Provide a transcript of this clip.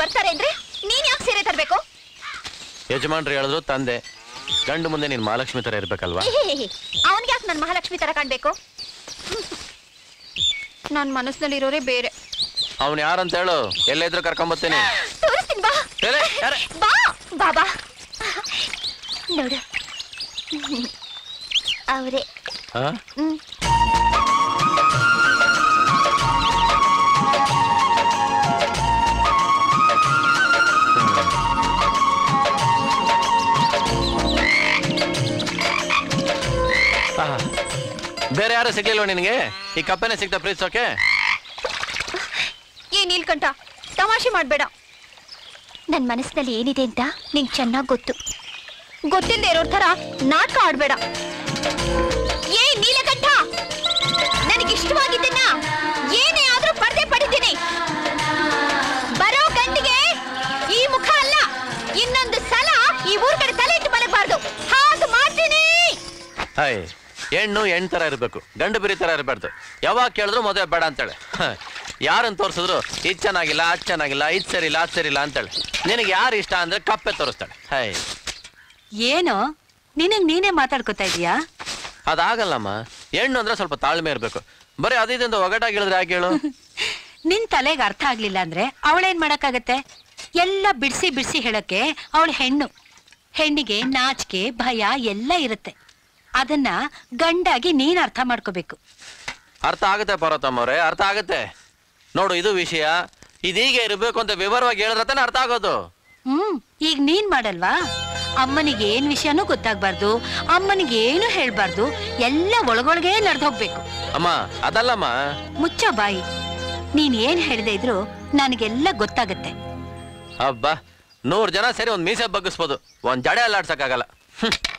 ಬರ್ತಾರೆ ಅಂದ್ರೆ ನೀನ್ ಯಾಕೆ ಸೀರೆ ತರ್ಬೇಕು ಯಜಮಾನ್ರು ಹೇಳಿದ್ರು ತಂದೆ ಗಂಡು ಮುಂದೆ ನೀನ್ ಮಹಾಲಕ್ಷ್ಮಿ ತರ ಇರ್ಬೇಕಲ್ವಾ ಅವನ್ಗೆ ಯಾಕೆ ನನ್ ಮಹಾಲಕ್ಷ್ಮಿ ತರ ಕಾಣ್ಬೇಕು ನನ್ ಮನಸ್ಸಿನಲ್ಲಿರೋರೇ ಬೇರೆ ಅವ್ನು ಯಾರಂತ ಹೇಳು ಎಲ್ಲೇ ಇದ್ರು ಕರ್ಕೊಂಬರ್ತೀನಿ ತೋರಿಸ್ತೀನಿ ಬಾ ಏಲೇ, ಯಾರೇ? ಬಾ ಬಾ ಬಾ ನೋಡು ಅವರೇ ಆ? ಹ್ಮ್ ಆಹಾ. ಬೇರೆ ಯಾರು ಸಿಗ್ಲಿಲ್ವ ನಿನಗೆ ಈ ಕಪ್ಪೆನೆ ಸಿಗ್ತಾ ಪ್ರೀತಿಸೋಕೆ ಏ ನೀಲ್ಕಂಠ ತಮಾಷೆ ಮಾಡ್ಬೇಡ ನನ್ ಮನಸ್ಸಿನಲ್ಲಿ ಏನಿದೆ ಅಂತ ನಿಂಗೆ ಚೆನ್ನಾಗ್ ಗೊತ್ತು ಗೊತ್ತಿಲ್ಲದೆ ಇರೋರ್ ತರ ನಾಟಕ ಆಡ್ಬೇಡ ಏ ನೀಲಕಂಠ ನನಗೆ ಇಷ್ಟವಾಗಿದ್ದನ್ನ ಏನೇ ಆದ್ರೂ ಪಡೆದೇ ಪಡಿತೀನಿ ಬರೋ ಗಂಡಿಗೆ ಈ ಮುಖ ಅಲ್ಲ ಇನ್ನೊಂದು ಸಲ ಈ ಊರ್ ಕಡೆ ತಲೆ ಇಟ್ಟು ಮಲಗಬಾರ್ದು ಹಾಗೆ ಮಾಡ್ತೀನಿ ಹಾಯ್ ಹೆಣ್ಣು ಹೆಣ್ಣು ತರ ಇರ್ಬೇಕು ಗಂಡು ಬಿರಿ ತರ ಇರಬಾರ್ದು ಯಾವಾಗ ಕೇಳಿದ್ರು ಮದುವೆ ಬೇಡ ಅಂತೇಳೆ ಹ. ಯಾರನ್ನ ತೋರಿಸಿದ್ರು ಇದು ಚೆನ್ನಾಗಿಲ್ಲ ಅದು ಚೆನ್ನಾಗಿಲ್ಲ ಇದು ಸರಿಲ್ಲ ಅದು ಸರಿಲ್ಲ ಅಂತೇಳಿ ನಿನಗೆ ಯಾರು ಇಷ್ಟ ಅಂದ್ರೆ ಕಪ್ಪೆ ತೋರಿಸ್ತಾಳೆ ಹಾಯ್ ಏನು ನಿನಗ್ ನೀನೇ ಮಾತಾಡ್ಕೊತಾ ಇದೀಯಾ ಅದಾಗಲ್ಲಮ್ಮ ಹೆಣ್ಣು ಅಂದ್ರೆ ಸ್ವಲ್ಪ ತಾಳ್ಮೆ ಇರಬೇಕು ಬರೀ ಅದಿದಿಂದ ಒಗಟಾಗಿ ಹೇಳಿದ್ರೆ ಯಾಕೆ ಹೇಳು ನಿನ್ ತಲೆಗೆ ಅರ್ಥ ಆಗ್ಲಿಲ್ಲ ಅಂದ್ರೆ ಅವಳೇನ್ ಮಾಡಕ್ಕಾಗತ್ತೆ ಎಲ್ಲ ಬಿಡ್ಸಿ ಬಿಡ್ಸಿ ಹೇಳಕ್ಕೆ ಅವಳ ಹೆಣ್ಣು ಹೆಣ್ಣಿಗೆ ನಾಚಿಕೆ ಭಯ ಎಲ್ಲ ಇರುತ್ತೆ ಅದನ್ನ ಗಂಡಾಗಿ ನೀನ್ ಅರ್ಥ ಮಾಡ್ಕೋಬೇಕು ಅರ್ಥ ಆಗುತ್ತೆ ಪಾರ್ವತಮ್ಮ ಅವರೇ ಅರ್ಥ ಆಗುತ್ತೆ ನೋಡು ಇದು ವಿಷಯ ಇದೀಗೆ ಇರಬೇಕು ಅಂತ ವಿವರವಾಗಿ ಹೇಳಿದ್ರೆ ತಾನೇ ಅರ್ಥ ಆಗೋದು ಹ್ಮ್ ಈಗ ನೀನ್ ಮಾಡಲ್ವಾ ಅಮ್ಮನಿಗೆ ಏನ್ ವಿಷಯನೂ ಗೊತ್ತಾಗ್ಬಾರ್ದು ಅಮ್ಮನಿಗೆ ಏನು ಹೇಳ್ಬಾರ್ದು ಎಲ್ಲ ಒಳಗೊಳಗೆ ನಡೆದು ಹೋಗ್ಬೇಕು ಅಮ್ಮ ಅದಲ್ಲಮ್ಮ ಮುಚ್ಚ ಬಾಯಿ ನೀನ್ ಏನ್ ಹೇಳ್ದೆ ಇದ್ರು ನನಗೆಲ್ಲ ಗೊತ್ತಾಗತ್ತೆ ಹಬ್ಬ ನೂರ್ ಜನ ಸೇರಿ ಒಂದ್ ಮೀಸೆ ಬಗ್ಗಿಸ್ಬೋದು ಒಂದ್ ಜಡೆ ಅಲ್ಲಾಡ್ಸಕ್ಕಾಗಲ್ಲ ಹ್ಮ್.